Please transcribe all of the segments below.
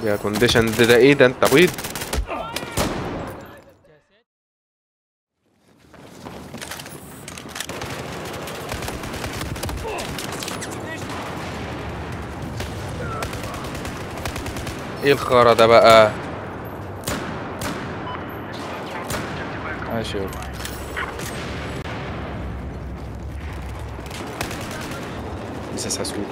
يا كونديشن ده, ده ايه ده انت بيض ايه الخرا ده بقى ماشي يابا مساس حسود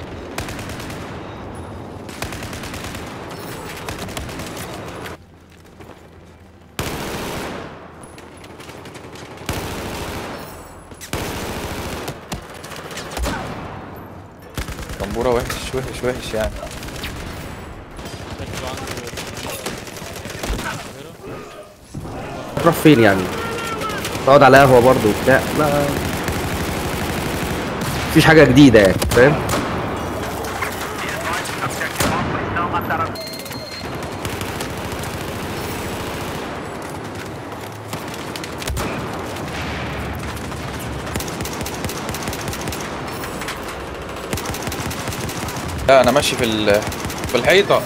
طنبورة وحش وحش وحش يعني شكله عنده غيره تروح فين يعني تقعد على قهوه برضه وبتاع لا مفيش حاجه جديده يعني فاهم لا انا ماشي في ال... في الحيطة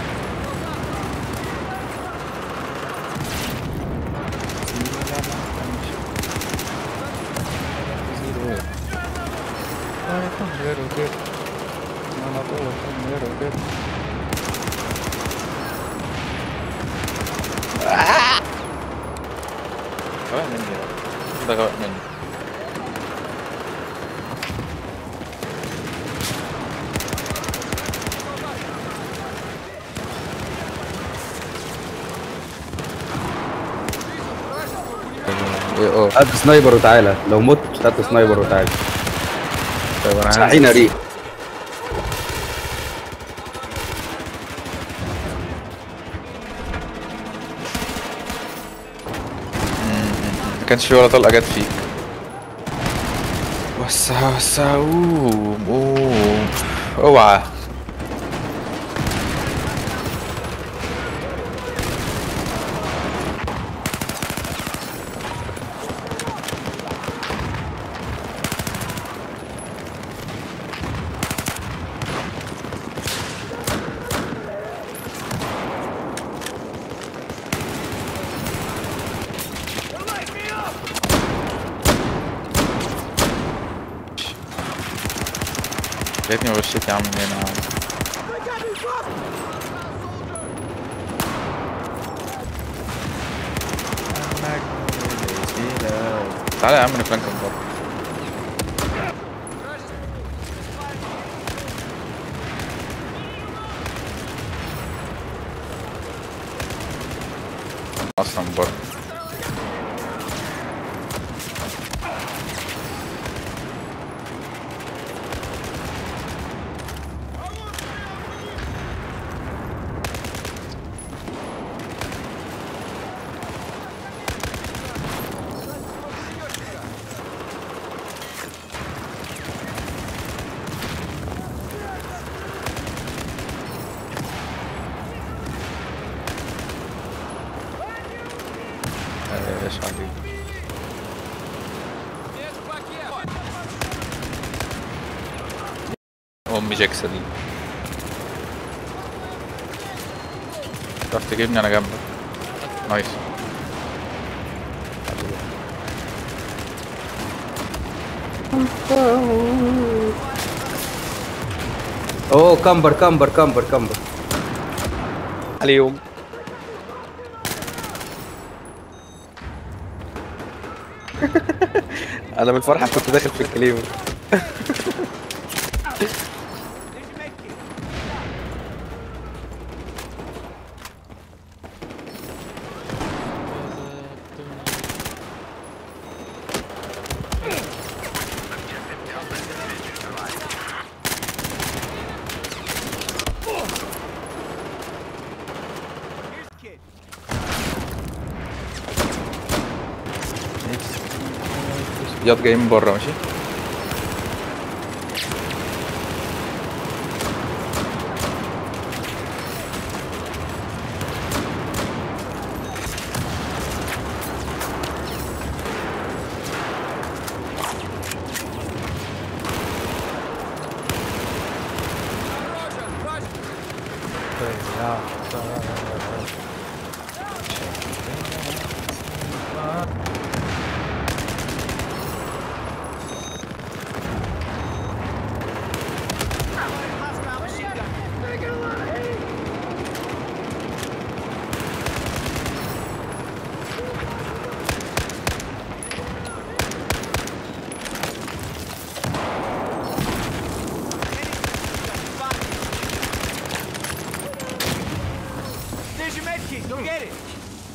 غباء مني ده. ده غباء مني ايه اه هات سنايبر وتعالى لو مت هات سنايبر وتعالى طيب انا صحينا ريق ما كانش في ولا طلقه جت فيك وسع وسع قوم قوم اوعى لقيتني بغشيت يا عم هنا يا عم تعالى يا عم نفلانك من بره اصلا بره ايش حبيبي امي جاكسة دي تعرف تجيبني انا جنبك نايس اوه كمبر كمبر كمبر كمبر عليهم انا من الفرحه كنت داخل في الكليم ياض جاي من بره ماشي يا There's your med kit. Go get it.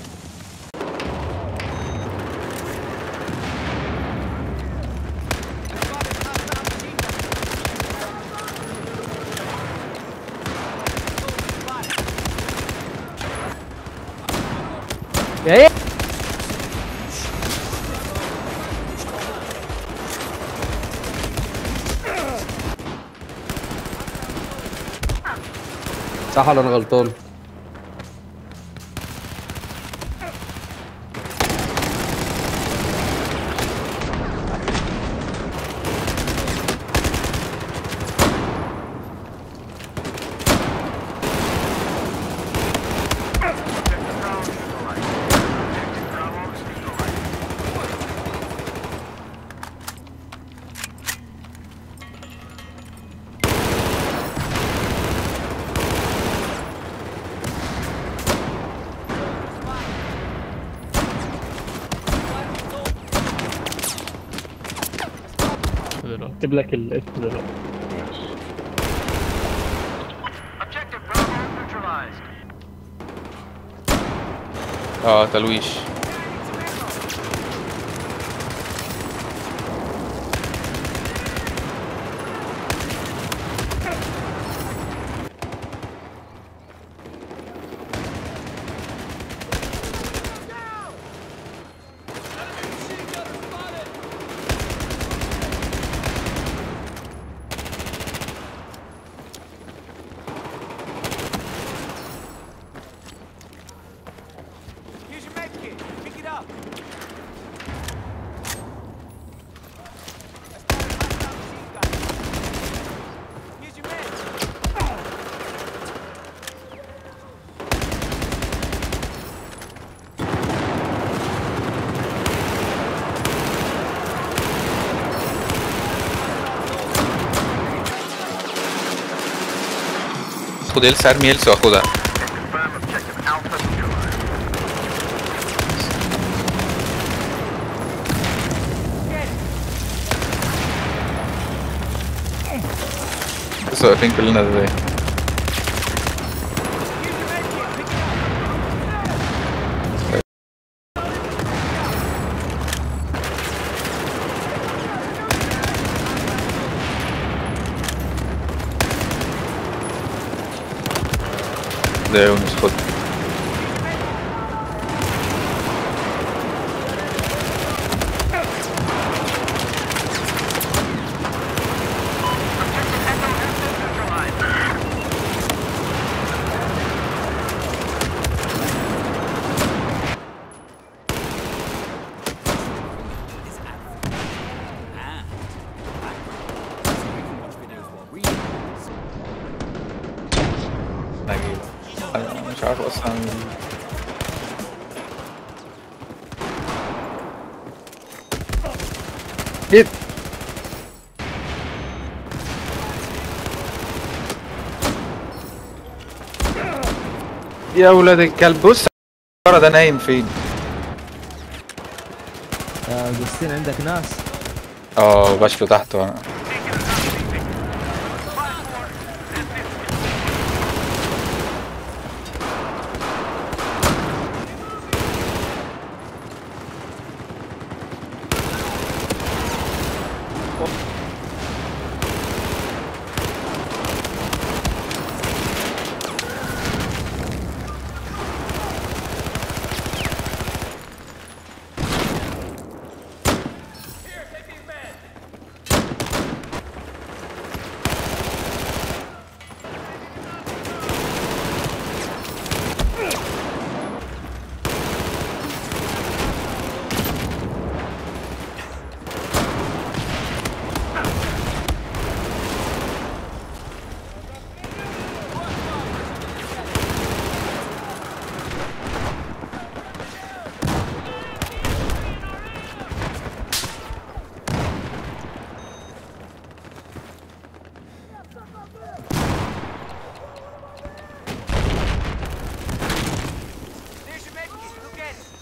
يا ايه صح ولا انا غلطان اكتب لك الاسم دلوقتي Objective Bravo neutralized. اه تلويش Here's your med kit. Pick it up. I spotted a hostile machine gun. Here's your meds. خد إلس ارمي إلس واخدها بس واقفين كلنا ازاي ده يونس خد نجيب انا مش عارف اصلا جيت يا ولاد الكلب بص ورا ده نايم فين يا جوستين عندك ناس اه بشله تحت وانا There's your medkit. Go get it.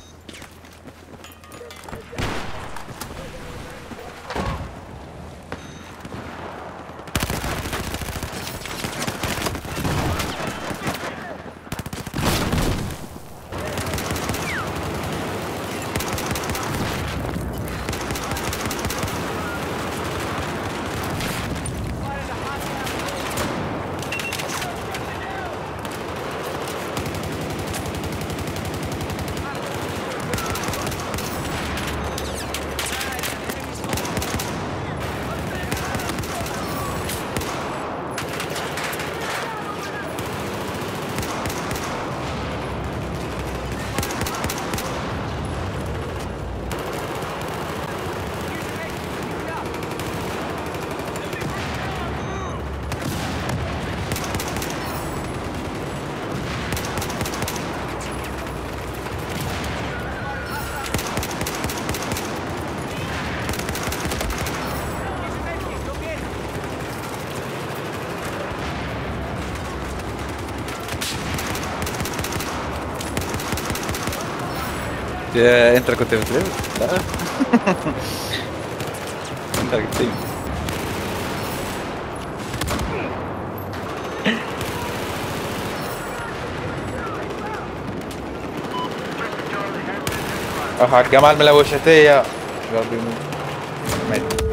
Go get it. يا انت اللي كنت بتلعب؟ لا انت اللي كنت اه على الجامعة الملوشاتية يا ربي مات